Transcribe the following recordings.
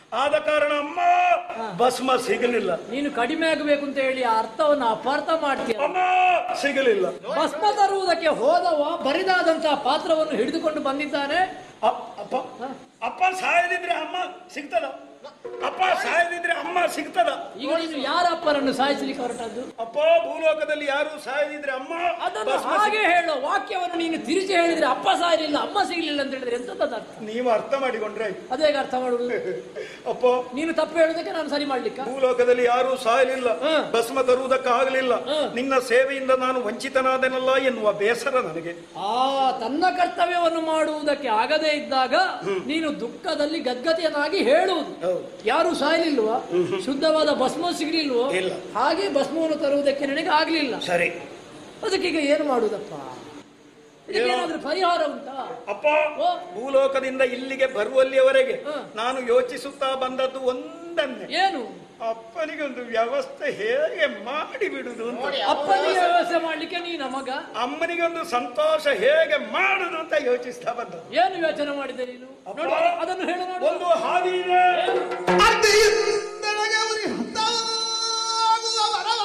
ಆದ ಕಾರಣ ಅಮ್ಮ ಭಸ್ಮ ಸಿಗಲಿಲ್ಲ ನೀನು ಕಡಿಮೆ ಆಗಬೇಕು ಅಂತ ಹೇಳಿ ಆ ಅರ್ಥವನ್ನು ಅಪಾರ್ಥ ಮಾಡ್ತೀಯ ಅಮ್ಮ ಸಿಗಲಿಲ್ಲ ಭಸ್ಮ ತರುವುದಕ್ಕೆ ಹೋದವ ಬರಿದಾದಂತಹ ಪಾತ್ರವನ್ನು ಹಿಡಿದುಕೊಂಡು ಬಂದಿದ್ದಾನೆ ಅಪ್- ಅಪ್ಪ ಅಪ್ಪ ಸಾಯದಿದ್ರೆ ಅಮ್ಮ ಸಿಗ್ತದ ಅಪ್ಪ ಸಾಯದಿದ್ರೆ ಅಮ್ಮ ಸಿಗ್ತದ ಈಗ ನೀನು ಯಾರ ಅಪ್ಪನನ್ನು ಸಾಯಿಸಲಿಕ್ಕೆ ಹೊರಟದ್ದು ಅಪ್ಪ ಭೂಲೋಕದಲ್ಲಿ ಯಾರು ಸಾಯದಿದ್ರೆ ಅಮ್ಮ ಅದನ್ನು ಭಸ್ಮ ಹಾಗೆ ಹೇಳೋ ವಾಕ್ಯವನ್ನು ನೀನು ತಿರುಚಿ ಹೇಳಿದ್ರೆ ಅಪ್ಪ ಸಾಯಲಿಲ್ಲ ಅಮ್ಮ ಸಿಗಲಿಲ್ಲ ಅಂತ ಹೇಳಿದ್ರೆ ಎಂತದ್ದು ಅರ್ಥ ನೀವು ಅರ್ಥ ಮಾಡಿಕೊಂಡ್ರೆ ಆಯ್ತು. ಅದೇ ಹೇಗೆ ಅರ್ಥ ಮಾಡುದು ಅಪ್ಪ ನೀನು ತಪ್ಪು ಹೇಳುದಕ್ಕೆ ನಾನು ಸರಿ ಮಾಡ್ಲಿಕ್ಕ ಭೂಲೋಕದಲ್ಲಿ ಯಾರು ಸಾಯಲಿಲ್ಲ ಹ. ಭಸ್ಮ ತರುವುದಕ್ಕಾಗಲಿಲ್ಲ ಹ. ನಿನ್ನ ಸೇವೆಯಿಂದ ನಾನು ವಂಚಿತನಾದೆನಲ್ಲ ಎನ್ನುವ ಬೇಸರ ನನಗೆ ಆ ತನ್ನ ಕರ್ತವ್ಯವನ್ನು ಮಾಡುವುದಕ್ಕೆ ಆಗದೇ ಇದ್ದಾಗ ನೀನು ದುಃಖದಲ್ಲಿ ಗದ್ಗತಿಯನ್ನಾಗಿ ಹೇಳುವುದು ಹೌದು. ಯಾರು ಸಾಯಲಿಲ್ವಾ ಶುದ್ಧವಾದ ಭಸ್ಮ ಸಿಗಲಿಲ್ವೋ ಇಲ್ಲ. ಹಾಗೆ ಭಸ್ಮವನ್ನು ತರುವುದಕ್ಕೆ ನನಗೆ ಆಗ್ಲಿಲ್ಲ ಸರಿ ಅದಕ್ಕೀಗ ಏನು ಮಾಡುವುದಪ್ಪ ಇದಕ್ಕೇನಾದ್ರೂ ಪರಿಹಾರ ಉಂಟಾ ಅಪ್ಪ ಓ. ಭೂಲೋಕದಿಂದ ಇಲ್ಲಿಗೆ ಬರುವಲ್ಲಿಯವರೆಗೆ ಹ. ನಾನು ಯೋಚಿಸುತ್ತಾ ಬಂದದ್ದು ಒಂದನ್ನೇ ಏನು ಅಪ್ಪನಿಗೆ ಒಂದು ವ್ಯವಸ್ಥೆ ಹೇಗೆ ಮಾಡಿ ಬಿಡುದು ಅಂತ ಅಪ್ಪನಿಗೆ ವ್ಯವಸ್ಥೆ ಮಾಡ್ಲಿಕ್ಕೆ ನೀನ ಮಗ ಅಮ್ಮನಿಗೆ ಒಂದು ಸಂತೋಷ ಹೇಗೆ ಮಾಡುದು ಅಂತ ಯೋಚಿಸ್ತಾ ಬಂದದ್ದು ಏನು ಯೋಚನೆ ಮಾಡಿದೆ ನೀನು ನೋಡು ಅದನ್ನು ಹೇಳು ನೋಡು ಒಂದು ಹಾದಿ ಇದೆ ಅರ್ಧಿಯಿಂದಲಗೆ ಉರಿ ಹತ್ತಾಗುವ ವರವ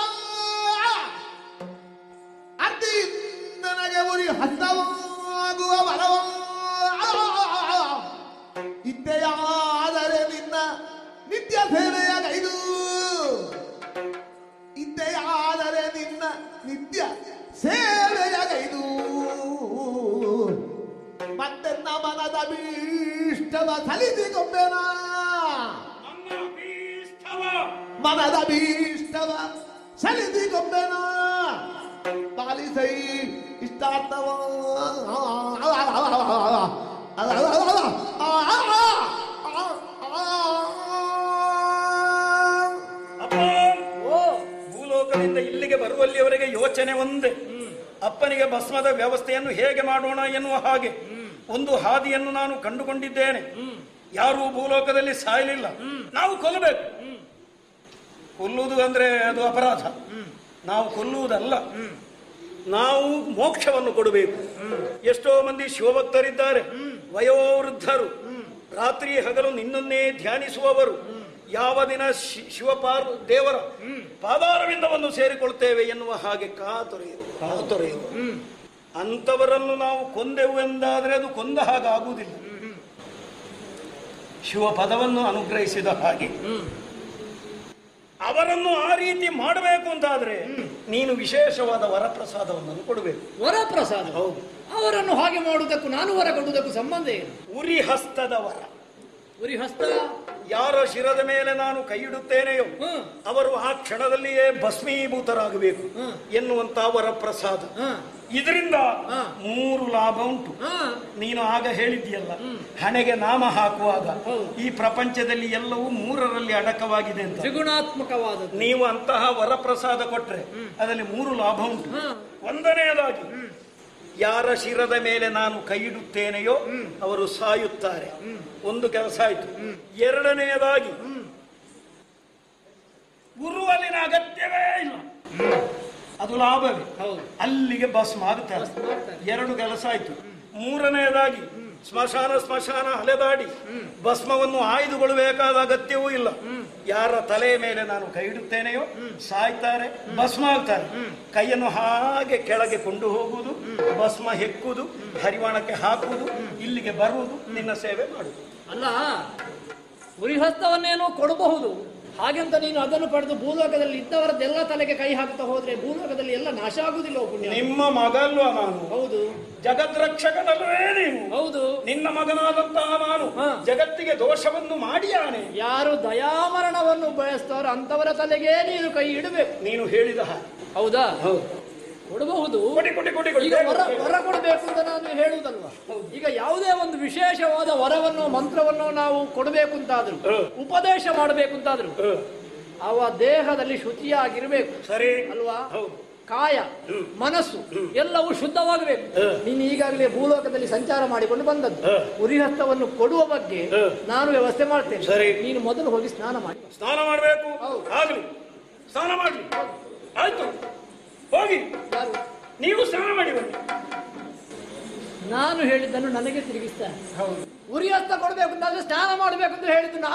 ಅರ್ಧಿಯಿಂದಲಗೆ ಉರಿ ಹತ್ತವಾಗುವ ವರವ ಇದ್ದೆಯಾದರೆ ನಿನ್ನ ನಿತ್ಯ ಸೇವೆಯ ಗೈದು ಇದ್ದೆಯಾದರೆ ನಿನ್ನ ನಿತ್ಯ ಸೇವೆಯ ಗೈದು ಮತ್ತೆ ಮನದ ಭೀಷ್ಟವ ಸಲಿಸಿಕೊಂಬೆನಾ ನನ್ನ ಭೀಷ್ಟವ. ಮನದ ಭೀಷ್ಟವ ಸಲಿಸಿಕೊಂಬೆನ ಪಾಲಿಸೈ ಇಷ್ಟಾರ್ಥವ ಅಪ್ಪ ಓ ಭೂಲೋಕದಿಂದ ಇಲ್ಲಿಗೆ ಬರುವಲ್ಲಿಯವರೆಗೆ ಯೋಚನೆ ಒಂದೇ ಅಪ್ಪನಿಗೆ ಭಸ್ಮದ ವ್ಯವಸ್ಥೆಯನ್ನು ಹೇಗೆ ಮಾಡೋಣ ಎನ್ನುವ ಹಾಗೆ ಒಂದು ಹಾದಿಯನ್ನು ನಾನು ಕಂಡುಕೊಂಡಿದ್ದೇನೆ ಯಾರೂ ಭೂಲೋಕದಲ್ಲಿ ಸಾಯಲಿಲ್ಲ ನಾವು ಕೊಲ್ಲಬೇಕು ಕೊಲ್ಲುವುದು ಅಂದ್ರೆ ಅದು ಅಪರಾಧ ನಾವು ಕೊಲ್ಲುವುದಲ್ಲ ನಾವು ಮೋಕ್ಷವನ್ನು ಕೊಡಬೇಕು ಎಷ್ಟೋ ಮಂದಿ ಶಿವಭಕ್ತರಿದ್ದಾರೆ ವಯೋವೃದ್ಧರು ರಾತ್ರಿ ಹಗಲು ನಿನ್ನನ್ನೇ ಧ್ಯಾನಿಸುವವರು ಯಾವ ದಿನ ಶಿ- ಶಿವಪಾರ್ ದೇವರ ಪಾದಾರವಿಂದವನ್ನು ಸೇರಿಕೊಳ್ತೇವೆ ಎನ್ನುವ ಹಾಗೆ ಕಾತೊರೆಯುವುದು ಕಾತೊರೆಯುವುದು ಅಂಥವರನ್ನು ನಾವು ಕೊಂದೆವು ಎಂದಾದರೆ ಅದು ಕೊಂದ ಹಾಗಾಗುವುದಿಲ್ಲ ಶಿವ ಪದವನ್ನು ಅನುಗ್ರಹಿಸಿದ ಹಾಗೆ ಅವರನ್ನು ಆ ರೀತಿ ಮಾಡಬೇಕು ಅಂತಾದ್ರೆ ನೀನು ವಿಶೇಷವಾದ ವರಪ್ರಸಾದವನ್ನು ಕೊಡಬೇಕು ವರಪ್ರಸಾದ ಹೌದು ಅವರನ್ನು ಹಾಗೆ ಮಾಡುವುದಕ್ಕೂ ನಾನು ವರ ಕೊಡುವುದಕ್ಕೂ ಸಂಬಂಧ ಏನು ಉರಿ ಹಸ್ತದ ವರ ಉರಿ ಹಸ್ತ ಯಾರ ಶಿರದ ಮೇಲೆ ನಾನು ಕೈ ಇಡುತ್ತೇನೆಯೋ ಹ್ಮ್. ಅವರು ಆ ಕ್ಷಣದಲ್ಲಿಯೇ ಭಸ್ಮೀಭೂತರಾಗಬೇಕು ಹ್ಮ್. ಎನ್ನುವಂತ ವರಪ್ರಸಾದ ಹ, ಇದರಿಂದ ಹ. ಮೂರು ಲಾಭ ಉಂಟು ಹ, ನೀನು ಆಗ ಹೇಳಿದ್ಯಲ್ಲ ಹಣೆಗೆ ನಾಮ ಹಾಕುವಾಗ ಹೌದು. ಈ ಪ್ರಪಂಚದಲ್ಲಿ ಎಲ್ಲವೂ ಮೂರರಲ್ಲಿ ಅಡಕವಾಗಿದೆ ಅಂತ ತ್ರಿಗುಣಾತ್ಮಕವಾದದ್ದು ನೀವು ಅಂತಹ ವರಪ್ರಸಾದ ಕೊಟ್ರೆ ಅದರಲ್ಲಿ ಮೂರು ಲಾಭ ಉಂಟು ಹ, ಒಂದನೆಯದಾಗಿ ಯಾರ ಶಿರದ ಮೇಲೆ ನಾನು ಕೈ ಇಡುತ್ತೇನೆಯೋ ಅವರು ಸಾಯುತ್ತಾರೆ ಒಂದು ಕೆಲಸ ಆಯ್ತು ಎರಡನೆಯದಾಗಿ ಉರುವಲಿನ ಅಗತ್ಯವೇ ಇಲ್ಲ ಅದು ಲಾಭವೇ ಹೌದು ಅಲ್ಲಿಗೆ ಭಸ್ಮ ಆಗುತ್ತಾರೆ ಭಸ್ಮ ಆಗ್ತಾರೆ. ಎರಡು ಕೆಲಸ ಆಯ್ತು ಮೂರನೆಯದಾಗಿ ಸ್ಮಶಾನ ಸ್ಮಶಾನ ಅಲೆದಾಡಿ ಭಸ್ಮವನ್ನು ಆಯ್ದುಕೊಳ್ಳಬೇಕಾದ ಅಗತ್ಯವೂ ಇಲ್ಲ ಯಾರ ತಲೆಯ ಮೇಲೆ ನಾನು ಕೈ ಇಡುತ್ತೇನೆಯೋ ಸಾಯ್ತಾರೆ ಭಸ್ಮ ಆಗ್ತಾರೆ ಕೈಯನ್ನು ಹಾಗೆ ಕೆಳಗೆ ಕೊಂಡು ಹೋಗುವುದು ಭಸ್ಮ ಹೆಕ್ಕುವುದು ಹರಿವಾಣಕ್ಕೆ ಹಾಕುವುದು ಇಲ್ಲಿಗೆ ಬರುವುದು ನಿನ್ನ ಸೇವೆ ಮಾಡುವುದು ಅಲ್ಲ ಉರಿ ಹಸ್ತವನ್ನೇನೋ ಕೊಡಬಹುದು ಹಾಗೆಂತ ನೀನು ಅದನ್ನು ಪಡೆದು ಭೂಲೋಕದಲ್ಲಿ ಇದ್ದವರದ್ದೆಲ್ಲ ತಲೆಗೆ ಕೈ ಹಾಕ್ತಾ ಹೋದ್ರೆ ಭೂಲೋಕದಲ್ಲಿ ಎಲ್ಲ ನಾಶ ಆಗುದಿಲ್ಲ ಪುಣ್ಯ ನಿಮ್ಮ ಮಗಲ್ವ ನಾನು ಹೌದು ಜಗದ್ರಕ್ಷಕನಲ್ವೇ ನೀವು ಹೌದು ನಿನ್ನ ಮಗನಾದಂತಹ ನಾನು ಹಾ. ಜಗತ್ತಿಗೆ ದೋಷವನ್ನು ಮಾಡಿಯಾನೆ ಯಾರು ದಯಾಮರಣವನ್ನು ಬಯಸ್ತಾರೋ ಅಂತವರ ತಲೆಗೆ ನೀನು ಕೈ ಇಡಬೇಕು ನೀನು ಹೇಳಿದ ಹಾಗೆ ಹೌದಾ ಹೌದು ಕೊಡಬಹುದು ಕೊಡಿ ಕೊಡಿ ಕೊಡಿ ಕೊಡಿ ಈಗ ವರ ವರ ಕೊಡಬೇಕು ಅಂತ ನಾನು ಹೇಳುವುದಲ್ವಾ ಈಗ ಯಾವುದೇ ಒಂದು ವಿಶೇಷವಾದ ವರವನ್ನು ಮಂತ್ರವನ್ನು ನಾವು ಕೊಡಬೇಕು ಅಂತಾದ್ರು ಹ. ಉಪದೇಶ ಮಾಡಬೇಕು ಅಂತಾದ್ರು ಹ, ಅವ ದೇಹದಲ್ಲಿ ಶುಚಿಯಾಗಿರ್ಬೇಕು ಸರಿ ಅಲ್ವಾ ಹೌದು ಕಾಯ ಮನಸ್ಸು ಎಲ್ಲವೂ ಶುದ್ಧವಾಗಬೇಕು ಹ. ನೀನು ಈಗಾಗಲೇ ಭೂಲೋಕದಲ್ಲಿ ಸಂಚಾರ ಮಾಡಿಕೊಂಡು ಬಂದದ್ದು ಹ. ಉರಿಹಸ್ತವನ್ನು ಕೊಡುವ ಬಗ್ಗೆ ಹ. ನಾನು ವ್ಯವಸ್ಥೆ ಮಾಡ್ತೇನೆ ಸರಿ. ನೀನು ಮೊದಲು ಹೋಗಿ ಸ್ನಾನ ಮಾಡಿ ಸ್ನಾನ ಮಾಡಬೇಕು ಹೌದು. ಆಗ್ಲಿ ಸ್ನಾನ ಮಾಡ್ಲಿ ಆಯ್ತು ಹೋಗಿ ಯಾರು ನೀವು ಸ್ನಾನ ಮಾಡಿ ಬನ್ನಿ ನಾನು ಹೇಳಿದ್ದನ್ನು ನನಗೆ ತಿರುಗಿಸ್ತಾನೆ ಹೌದು ಉರಿಹಸ್ತ ಕೊಡಬೇಕು ಅಂತಾದ್ರೆ ಸ್ನಾನ ಮಾಡಬೇಕು ಅಂತ ಹೇಳಿದ್ದು